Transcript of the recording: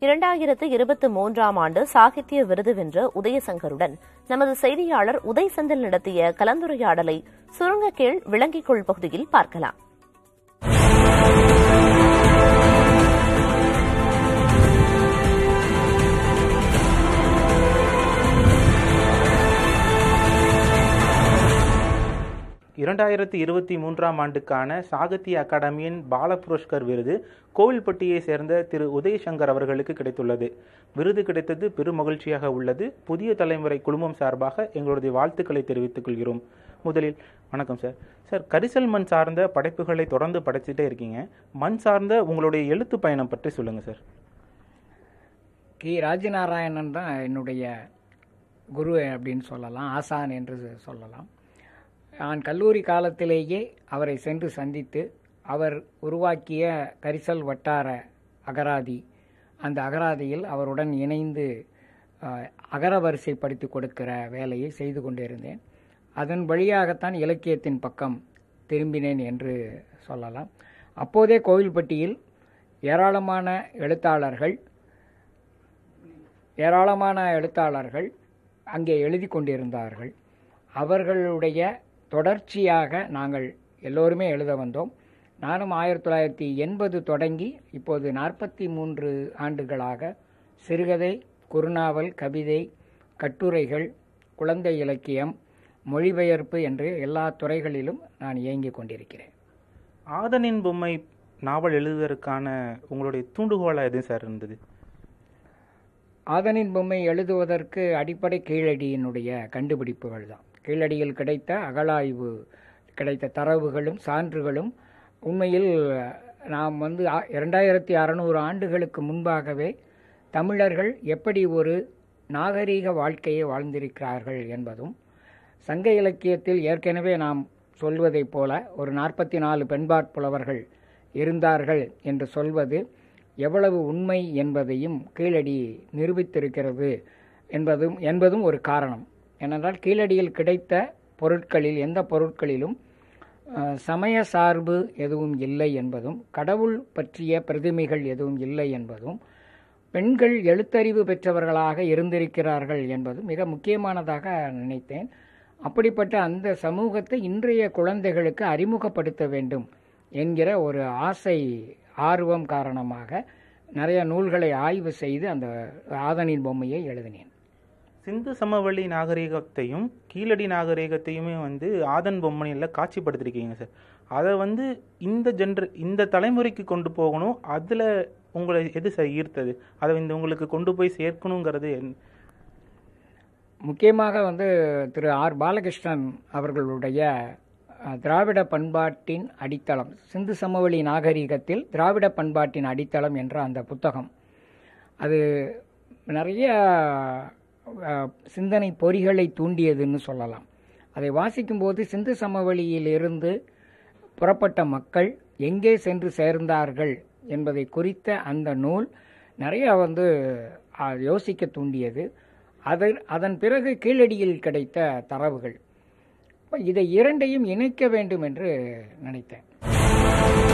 இரண்டாயிரத்து இருபத்தி மூன்றாம் ஆண்டு சாகித்ய விருது வென்ற உதயசங்கருடன் நமது செய்தியாளர் உதய் செந்தில் நடத்திய கலந்துரையாடலை சுருங்க கீழ் விளங்கிக்கொள் பகுதியில் பார்க்கலாம் இரண்டாயிரத்தி இருபத்தி மூன்றாம் ஆண்டுக்கான சாகித்ய அகாடமியின் பால புரஸ்கர் விருது கோவில்பட்டியை சேர்ந்த திரு உதயசங்கர் அவர்களுக்கு கிடைத்துள்ளது விருது கிடைத்தது பெரும் மகிழ்ச்சியாக உள்ளது புதிய தலைமுறை குழுமம் சார்பாக எங்களுடைய வாழ்த்துக்களை தெரிவித்துக் கொள்கிறோம் முதலில் வணக்கம் சார் சார் கரிசல் மண் சார்ந்த படைப்புகளை தொடர்ந்து படைச்சிட்டே இருக்கீங்க மண் சார்ந்த உங்களுடைய எழுத்து பயணம் பற்றி சொல்லுங்க சார் கி ராஜநாராயணன் தான் என்னுடைய குரு அப்படின்னு சொல்லலாம் ஆசான் என்று சொல்லலாம் நான் கல்லூரி காலத்திலேயே அவரை சென்று சந்தித்து அவர் உருவாக்கிய கரிசல் வட்டார அகராதி அந்த அகராதியில் அவருடன் இணைந்து அஹ், அகரவரிசை படித்து கொடுக்கிற வேலையை செய்து கொண்டிருந்தேன் அதன் வழியாகத்தான் இலக்கியத்தின் பக்கம் திரும்பினேன் என்று சொல்லலாம் அப்போதே கோவில்பட்டியில் ஏராளமான எழுத்தாளர்கள் ஏராளமான எழுத்தாளர்கள் அங்கே எழுதி கொண்டிருந்தார்கள் அவர்களுடைய தொடர்ச்சியாக நாங்கள் எல்லோருமே எழுத வந்தோம் நானும் ஆயிரத்தி தொள்ளாயிரத்தி எண்பது தொடங்கி இப்போது நாற்பத்தி மூன்று ஆண்டுகளாக சிறுகதை குறுநாவல் கவிதை கட்டுரைகள் குழந்தை இலக்கியம் மொழிபெயர்ப்பு என்று எல்லா துறைகளிலும் நான் இயங்கிக் கொண்டிருக்கிறேன் ஆதனின் பொம்மை நாவல் எழுதுவதற்கான உங்களுடைய தூண்டுகோலாக எது சார் இருந்தது ஆதனின் பொம்மை எழுதுவதற்கு அடிப்படை கீழடியினுடைய கண்டுபிடிப்புகள் தான் கீழடியில் கிடைத்த அகழாய்வு கிடைத்த தரவுகளும் சான்றுகளும் உண்மையில் நாம் வந்து ஆ- இரண்டாயிரத்தி அறநூறு ஆண்டுகளுக்கு முன்பாகவே தமிழர்கள் எப்படி ஒரு நாகரீக வாழ்க்கையை வாழ்ந்திருக்கிறார்கள் என்பதும் சங்க இலக்கியத்தில் ஏற்கனவே நாம் சொல்வதைப் போல ஒரு நாற்பத்தி நாலு பெண்பாற் புலவர்கள் இருந்தார்கள் என்று சொல்வது எவ்வளவு உண்மை என்பதையும் கீழடி நிரூபித்திருக்கிறது என்பதும் என்பதும் ஒரு காரணம் ஏனென்றால் கீழடியில் கிடைத்த பொருட்களில் எந்த பொருட்களிலும் அஹ், சமய சார்பு எதுவும் இல்லை என்பதும் கடவுள் பற்றிய பிரதிமைகள் எதுவும் இல்லை என்பதும் பெண்கள் எழுத்தறிவு பெற்றவர்களாக இருந்திருக்கிறார்கள் என்பதும் மிக முக்கியமானதாக நினைத்தேன் அப்படிப்பட்ட அந்த சமூகத்தை இன்றைய குழந்தைகளுக்கு அறிமுகப்படுத்த வேண்டும் என்கிற ஒரு ஆசை ஆர்வம் காரணமாக நிறைய நூல்களை ஆய்வு செய்து அந்த ஆதனின் பொம்மையை எழுதினேன் சிந்து சமவெளி நாகரிகத்தையும் கீழடி நாகரிகத்தையுமே வந்து ஆதன் பொம்மனில் காட்சிப்படுத்திருக்கீங்க சார் அதை வந்து இந்த ஜென்ர இந்த தலைமுறைக்கு கொண்டு போகணும் அதில் உங்களை எது சார் ஈர்த்தது அதை இந்த உங்களுக்கு கொண்டு போய் சேர்க்கணுங்கிறது என்- முக்கியமாக வந்து திரு ஆர் பாலகிருஷ்ணன் அவர்களுடைய அஹ், திராவிட பண்பாட்டின் அடித்தளம் சிந்து சமவெளி நாகரிகத்தில் திராவிட பண்பாட்டின் அடித்தளம் என்ற அந்த புத்தகம் அது நிறைய அஹ், சிந்தனை பொறிகளை தூண்டியதுன்னு சொல்லலாம் அதை வாசிக்கும்போது சிந்து சமவெளியிலிருந்து புறப்பட்ட மக்கள் எங்கே சென்று சேர்ந்தார்கள் என்பதை குறித்த அந்த நூல் நிறைய வந்து அஹ், யோசிக்க தூண்டியது அதன் அதன் பிறகு கீழடியில் கிடைத்த தரவுகள் அப்ப இதை இரண்டையும் இணைக்க வேண்டும் என்று நினைத்தேன்